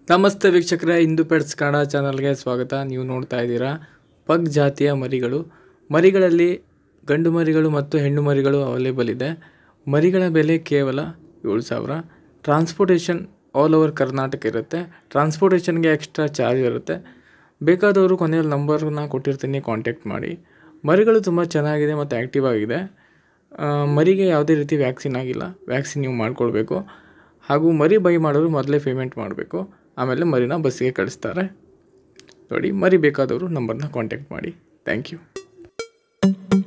ನಮಸ್ತೆ ವೀಕ್ಷಕರೇ ಇಂದು ಪೆಟ್ಸ್ ಕನ್ನಡ ಚಾನಲ್ಗೆ ಸ್ವಾಗತ ನೀವು ನೋಡ್ತಾ ಇದ್ದೀರಾ ಪಗ್ ಜಾತಿಯ ಮರಿಗಳು ಮರಿಗಳಲ್ಲಿ ಗಂಡು ಮರಿಗಳು ಮತ್ತು ಹೆಣ್ಣು ಮರಿಗಳು ಅವೈಲೇಬಲ್ ಇದೆ ಮರಿಗಳ ಬೆಲೆ ಕೇವಲ ಏಳು ಸಾವಿರ ಟ್ರಾನ್ಸ್ಪೋರ್ಟೇಷನ್ ಆಲ್ ಓವರ್ ಕರ್ನಾಟಕ ಇರುತ್ತೆ ಟ್ರಾನ್ಸ್ಪೋರ್ಟೇಷನ್ಗೆ ಎಕ್ಸ್ಟ್ರಾ ಚಾರ್ಜ್ ಇರುತ್ತೆ ಬೇಕಾದವರು ಕೊನೆಯಲ್ಲಿ ನಂಬರ್ನ ಕೊಟ್ಟಿರ್ತೀನಿ ಕಾಂಟ್ಯಾಕ್ಟ್ ಮಾಡಿ ಮರಿಗಳು ತುಂಬ ಚೆನ್ನಾಗಿದೆ ಮತ್ತು ಆ್ಯಕ್ಟಿವ್ ಆಗಿದೆ ಆ, ಮರಿಗೆ ಯಾವುದೇ ರೀತಿ ವ್ಯಾಕ್ಸಿನ್ ಆಗಿಲ್ಲ ವ್ಯಾಕ್ಸಿನ್ ನೀವು ಮಾಡ್ಕೊಳ್ಬೇಕು ಹಾಗೂ ಮರಿ ಬೈ ಮಾಡೋರು ಮೊದಲೇ ಪೇಮೆಂಟ್ ಮಾಡಬೇಕು ಆಮೇಲೆ ಮರಿನ ಬಸ್ಸಿಗೆ ಕಳಿಸ್ತಾರೆ ನೋಡಿ ಮರಿ ಬೇಕಾದವರು ನಂಬರ್ನ ಕಾಂಟ್ಯಾಕ್ಟ್ ಮಾಡಿ ಥ್ಯಾಂಕ್ ಯು